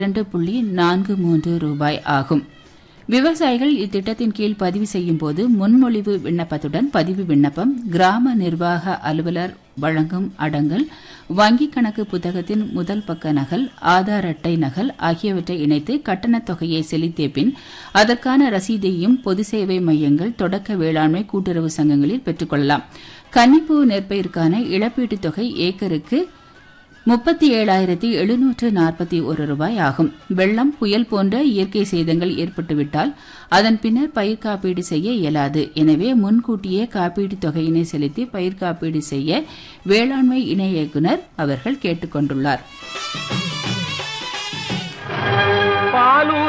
இரண்டு புள்ளி நான்கு மூன்று ரூபாய் ஆகும் விவசாயிகள் இத்திட்டத்தின் கீழ் பதிவு செய்யும் போது முன்மொழிவு விண்ணப்பத்துடன் பதிவு விண்ணப்பம் கிராம நிர்வாக அலுவலர் வழங்கும் அடங்கல் வங்கிக் கணக்கு புத்தகத்தின் முதல் பக்க நகல் ஆதார் அட்டை நகல் ஆகியவற்றை இணைத்து கட்டணத் தொகையை செலுத்திய பின் அதற்கான ரசீதையும் பொது சேவை மையங்கள் தொடக்க வேளாண்மை கூட்டுறவு சங்கங்களில் பெற்றுக்கொள்ளலாம் கன்னிப்பூ நெற்பயிர்க்கான இழப்பீட்டுத் தொகை ஏக்கருக்கு முப்பத்தி ஏழாயிரத்தி எழுநூற்று நாற்பத்தி ஒரு ரூபாய் ஆகும் வெள்ளம் புயல் போன்ற இயற்கை சேதங்கள் ஏற்பட்டுவிட்டால் அதன் பின்னர் பயிர் காப்பீடு செய்ய இயலாது எனவே முன்கூட்டியே காப்பீட்டுத் தொகையினை செலுத்தி பயிர் காப்பீடு செய்ய வேளாண்மை இணை இயக்குநர் அவர்கள் கேட்டுக் கொண்டுள்ளார் பாலூர்